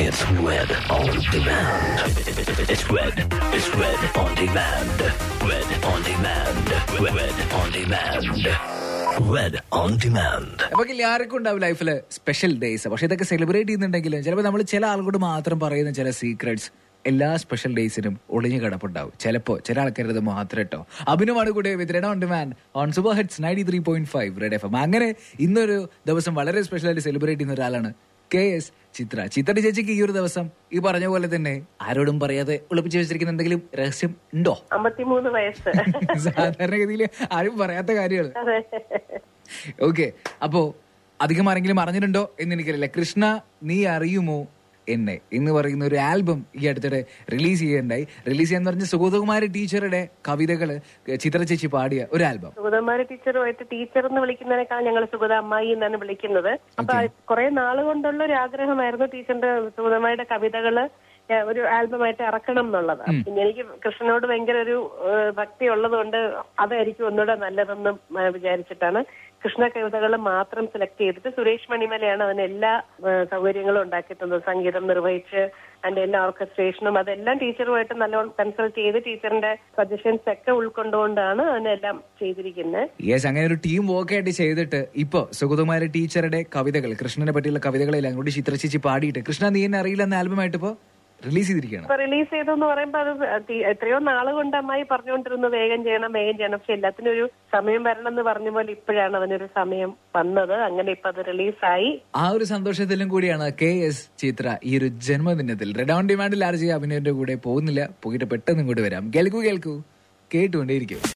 It's Red on Demand. It's Red. It's Red on Demand. Red on Demand. Red on Demand. Red on Demand. നമുക്ക് എല്ലാവർക്കും ഉണ്ടാവും ലൈഫിൽ special days പക്ഷെ ഇതൊക്കെ celebrate ചെയ്യുന്നുണ്ടെങ്കിലും ചിലപ്പോൾ നമ്മൾ ചില ആളുകളോട് മാത്രം പറയുന്ന ചില സീക്രട്സ് എല്ലാ സ്പെഷ്യൽ ഡേയ്സിനും ഒളിഞ്ഞു കിടപ്പുണ്ടാവും ചിലപ്പോ ചില ആൾക്കാരത് മാത്രം കേട്ടോ അഭിനവാണ് കൂടെ with red on demand on super hits ninety three point five red F M അങ്ങനെ ഇന്നൊരു ദിവസം വളരെ സ്പെഷ്യൽ ആയിട്ട് സെലിബ്രേറ്റ് ചെയ്യുന്ന ഒരാളാണ് കെ എസ് ചിത്ര ചിത്ര ചേച്ചിക്ക് ഈ ഒരു ദിവസം ഈ പറഞ്ഞ പോലെ തന്നെ ആരോടും പറയാതെ ഒളിപ്പിച്ചു വെച്ചിരിക്കുന്ന എന്തെങ്കിലും രഹസ്യം ഉണ്ടോ അമ്പത്തിമൂന്ന് വയസ്സ് സാധാരണഗതിയിൽ ആരും പറയാത്ത കാര്യമാണ് അതെ ഓക്കെ അപ്പോ അധികം ആരെങ്കിലും അറിഞ്ഞിട്ടുണ്ടോ എന്ന് എനിക്കറിയില്ല കൃഷ്ണ നീ അറിയുമോ എന്നെ എന്ന് പറയുന്ന ഒരു ആൽബം ഈ അടുത്തിടെ റിലീസ് ചെയ്യണ്ടായി റിലീസ് ചെയ്യാന്ന് പറഞ്ഞ സുഗതകുമാരി ടീച്ചറുടെ കവിതകള് ചിത്ര ചേച്ചി പാടിയ ഒരു ആൽബം സുഗതമാരി ടീച്ചറുമായിട്ട് ടീച്ചർ എന്ന് വിളിക്കുന്നതിനേക്കാൾ ഞങ്ങൾ സുഗത അമ്മായി എന്നാണ് വിളിക്കുന്നത് അപ്പൊ കുറെ നാള് കൊണ്ടുള്ള ഒരു ആഗ്രഹമായിരുന്നു ടീച്ചറിന്റെ സുഗതമാരുടെ കവിതകള് ഏഹ് ഒരു ആൽബമായിട്ട് ഇറക്കണം എന്നുള്ളത് പിന്നെ എനിക്ക് കൃഷ്ണനോട് ഭയങ്കര ഒരു ഏഹ് ഭക്തി ഉള്ളതുകൊണ്ട് അതായിരിക്കും ഒന്നുകൂടെ നല്ലതെന്നും ഏഹ് വിചാരിച്ചിട്ടാണ് കൃഷ്ണ കവിതകൾ മാത്രം സെലക്ട് ചെയ്തിട്ട് സുരേഷ് മണിമലയാണ് അതിന് എല്ലാ ഏഹ് സൗകര്യങ്ങളും ഉണ്ടാക്കിയിട്ടുള്ളത് സംഗീതം നിർവഹിച്ച് അതിന്റെ എല്ലാ ഓർക്കസ്ട്രേഷനും അതെല്ലാം ടീച്ചറുമായിട്ട് നല്ലോണം കൺസൾട്ട് ചെയ്ത് ടീച്ചറിന്റെ സജഷൻസ് ഒക്കെ ഉൾക്കൊണ്ടുകൊണ്ടാണ് അതിനെല്ലാം ചെയ്തിരിക്കുന്നത് യെസ് അങ്ങനെ ഒരു ടീം വർക്ക് ആയിട്ട് ചെയ്തിട്ട് ഇപ്പൊ സുഗതകുമാരി ടീച്ചറുടെ കവിതകൾ കൃഷ്ണനെ പറ്റിയുള്ള കവിതകളെല്ലാം കൂടി ചിത്ര ചേച്ചി പാടിയിട്ട് കൃഷ്ണ നീ എന്നെ അറിയില്ല എന്ന ആൽബമായിട്ട് ഇപ്പോ റിലീസ് ചെയ്തിരിക്കുകയാണ് ഇപ്പൊ റിലീസ് ചെയ്തെന്ന് പറയുമ്പോ അത് തി- എത്രയോ നാള് കൊണ്ട് അമ്മായി പറഞ്ഞുകൊണ്ടിരുന്നു വേഗം ചെയ്യണം വേഗം ചെയ്യണം പക്ഷെ എല്ലാത്തിനും ഒരു സമയം വരണം എന്ന് പറഞ്ഞ പോലെ ഇപ്പോഴാണ് അതിനൊരു സമയം വന്നത് അങ്ങനെ ഇപ്പൊ അത് റിലീസായി ആ ഒരു സന്തോഷത്തിലും കൂടിയാണ് കെ എസ് ചിത്ര ഈ ഒരു ജന്മദിനത്തിൽ റെഡ് ഓൺ ഡിമാൻഡിൽ ആർജി അഭിനയന്റെ കൂടെ പോകുന്നില്ല പോയിട്ട് പെട്ടെന്ന് ഇങ്ങോട്ട് വരാം കേൾക്കൂ കേൾക്കൂ കേട്ടുകൊണ്ടേയിരിക്കും